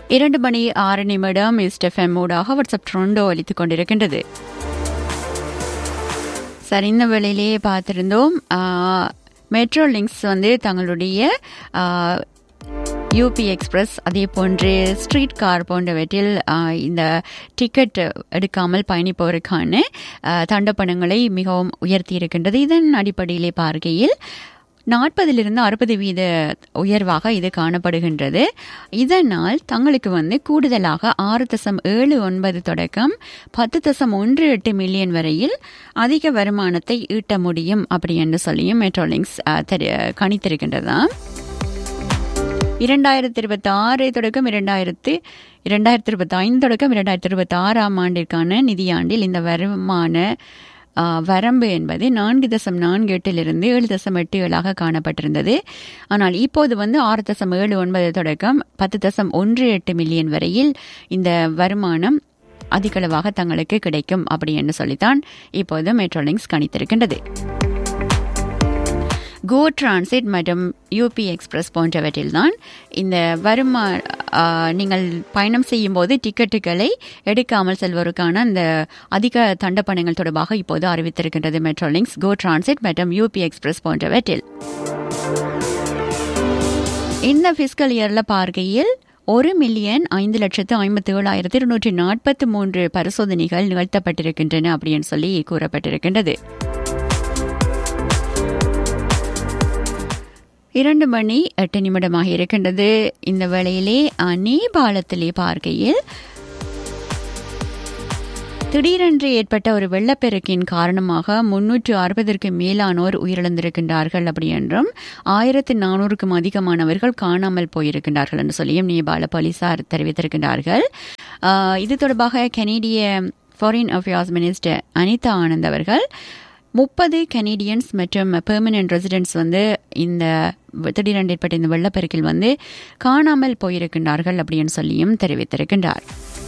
இரண்டு மணி ஆறு நிமிடம் இஸ்டெஃப்எம் ஊடாக வாட்ஸ்அப் ட்ரோண்டோ அளித்துக் கொண்டிருக்கின்றது சரி இந்த வேளையிலேயே பார்த்திருந்தோம் மெட்ரோ லிங்க்ஸ் வந்து தங்களுடைய யூபி எக்ஸ்பிரஸ் அதே போன்று ஸ்ட்ரீட் கார் போன்றவற்றில் இந்த டிக்கெட் எடுக்காமல் பயணிப்பவருக்கான தண்டப்பணங்களை மிகவும் உயர்த்தி இருக்கின்றது இதன் அடிப்படையிலே பார்க்கையில் நாற்பதிலிருந்து அறுபது வீத உயர்வாக இது காணப்படுகின்றது இதனால் தங்களுக்கு வந்து கூடுதலாக ஆறு தசம் ஏழு ஒன்பது தொடக்கம் பத்து தசம் ஒன்று எட்டு மில்லியன் வரையில் அதிக வருமானத்தை ஈட்ட முடியும் அப்படி என்று சொல்லியும் மெட்ரோலிங்ஸ் கணித்திருக்கின்றதாம் இரண்டாயிரத்தி இருபத்தி ஆறு தொடக்கம் இரண்டாயிரத்து இரண்டாயிரத்தி இருபத்தி ஐந்து தொடக்கம் இரண்டாயிரத்தி இருபத்தி ஆறாம் ஆண்டிற்கான நிதியாண்டில் இந்த வருமான வரம்பு என்பது நான்கு தசம் நான்கு எட்டிலிருந்து ஏழு தசம் எட்டு ஏழாக காணப்பட்டிருந்தது ஆனால் இப்போது வந்து ஆறு தசம் ஏழு ஒன்பது தொடக்கம் பத்து தசம் ஒன்று எட்டு மில்லியன் வரையில் இந்த வருமானம் அதிகளவாக தங்களுக்கு கிடைக்கும் அப்படி என்று சொல்லித்தான் இப்போது மெட்ரோலிங்ஸ் கணித்திருக்கின்றது கோ டிரான்சிட் மற்றும் யூபி எக்ஸ்பிரஸ் போன்றவற்றில்தான் இந்த வருமா நீங்கள் பயணம் செய்யும் போது டிக்கெட்டுகளை எடுக்காமல் செல்வோருக்கான அந்த அதிக தண்டப்பணங்கள் தொடர்பாக இப்போது அறிவித்திருக்கின்றது மெட்ரோலிங்ஸ் கோ டிரான்சிட் மற்றும் யூபி எக்ஸ்பிரஸ் போன்றவற்றில் இந்த பிஸ்கல் இயர்ல பார்க்கையில் ஒரு மில்லியன் ஐந்து லட்சத்து ஐம்பத்தி ஏழாயிரத்தி இருநூற்றி நாற்பத்தி மூன்று பரிசோதனைகள் நிகழ்த்தப்பட்டிருக்கின்றன அப்படின்னு சொல்லி கூறப்பட்டிருக்கின்றது இரண்டு மணி எட்டு நிமிடமாக இருக்கின்றது இந்த வேளையிலே நேபாளத்திலே பார்க்கையில் திடீரென்று ஏற்பட்ட ஒரு வெள்ளப்பெருக்கின் காரணமாக முன்னூற்று அறுபதற்கு மேலானோர் உயிரிழந்திருக்கின்றார்கள் அப்படி என்றும் ஆயிரத்தி நானூறுக்கும் அதிகமானவர்கள் காணாமல் போயிருக்கின்றார்கள் என்று சொல்லியும் நேபாள போலீசார் தெரிவித்திருக்கின்றார்கள் இது தொடர்பாக கனேடிய foreign affairs minister Anita Anand அவர்கள் முப்பது கனேடியன்ஸ் மற்றும் பெர்மனன்ட் ரெசிடென்ட்ஸ் வந்து இந்த திடீரென்று ஏற்பட்ட இந்த வெள்ளப்பெருக்கில் வந்து காணாமல் போயிருக்கின்றார்கள் அப்படின்னு சொல்லியும் தெரிவித்திருக்கின்றார்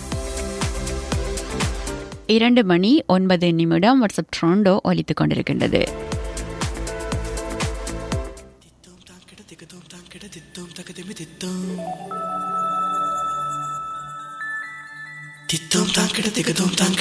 இரண்டு மணி ஒன்பது நிமிடம் வாட்ஸ்அப் ட்ரோண்டோ ஒலித்துக் கொண்டிருக்கின்றது தித்தோம் தான் கிட திகதோம் தான்